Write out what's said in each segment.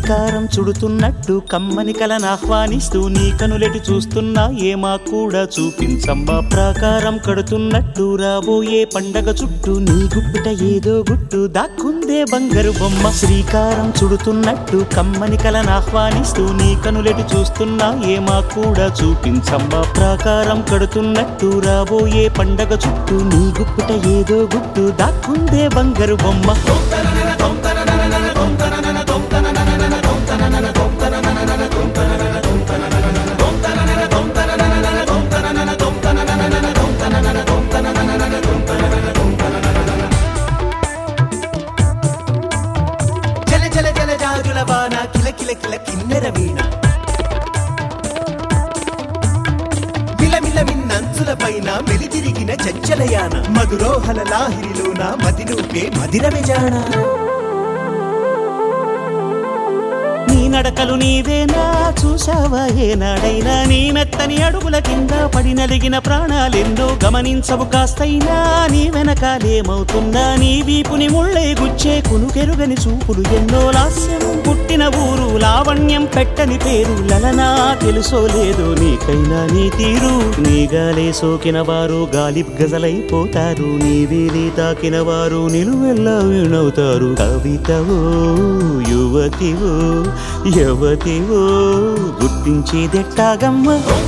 శ్రీకారం చుడుతున్నట్టు కమ్మని కలను ఆహ్వానిస్తూ నీ కనులెటి చూస్తున్నా ఏమా కూడా చూపించమ్మా ప్రాకారం కడుతున్నట్టు రాబోయే పండగ చుట్టూ నీ గుప్పిట ఏదో గుట్టు దాక్కుందే బంగారు బొమ్మ శ్రీకారం చుడుతున్నట్టు కమ్మని కలను ఆహ్వానిస్తూ నీ కనులెటి చూస్తున్నా ఏమా కూడా చూపించమ్మా ప్రాకారం కడుతున్నట్టు రాబోయే పండగ చుట్టూ నీ గుప్పిట ఏదో గుట్టు దాక్కుందే బంగారు బొమ్మ జల జల జల జాజుల వాన కిల కిల కిల కిన్నెర వీణ మిల మిల మిన్నంచుల పైన మెలితిరిగిన చంచలయాన మధురోహల లాహిరిలోన మదినూపే మదిర విజాణ నీ నడకలు నీవేనా చూసావా ఏనాడైనా నీ మెత్తని అడుగుల కింద పడి నలిగిన ప్రాణాలెన్నో గమనించవు కాస్తైనా నీ వెనకాలేమవుతుందా నీ వీపుని ముళ్ళే గుచ్చే కునుకెరుగని చూపులు ఎన్నో లాస్యం పుట్టిన ఊరు లావణ్యం పెట్టని పేరు లలనా తెలుసో లేదో నీకైనా నీ తీరు నీ గాలే సోకిన వారు గాలి గజలైపోతారు నీ వేలి తాకిన వారు నిలువెల్లా వీణవుతారు కవితవో యువతివో యువతివో గుర్తించేదెట్టాగమ్మ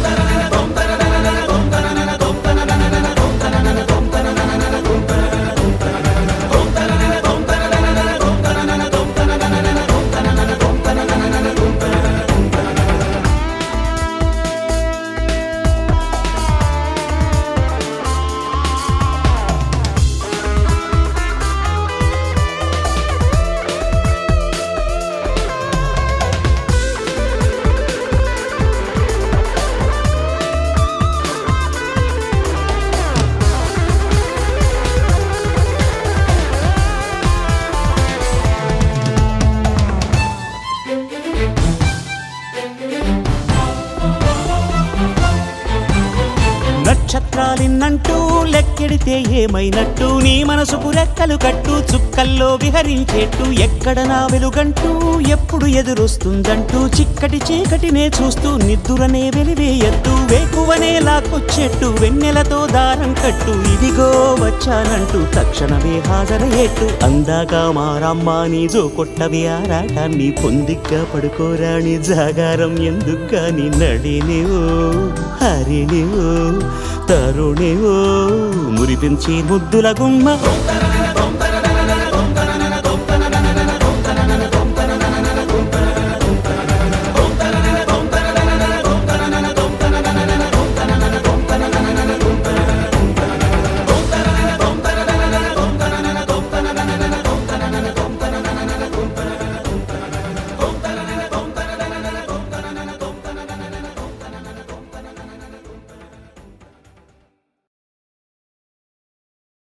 నక్షత్రాలిన్నంటూ లెక్కెడితే ఏమైనట్టు నీ మనసుకు రెక్కలు కట్టు చుక్కల్లో విహరించేట్టు ఎక్కడ నా వెలుగంటూ ఎప్పుడు ఎదురొస్తుందంటూ చిక్కటి చీకటినే చూస్తూ నిద్దురనే వెలివేయద్దు వేకువనే లాక్కొచ్చెట్టు వెన్నెలతో దారం కట్టు ఇదిగో వచ్చానంటూ తక్షణమే హాజరయ్యేట్టు అందాక మారమ్మ నీ జో కొట్టవి ఆరాటాన్ని పొందిగ్గా పడుకోరాని జాగారం ఎందుకు గాని నడినివో హరినివో తరుణివో మురిపించి ముద్దుల గుమ్మ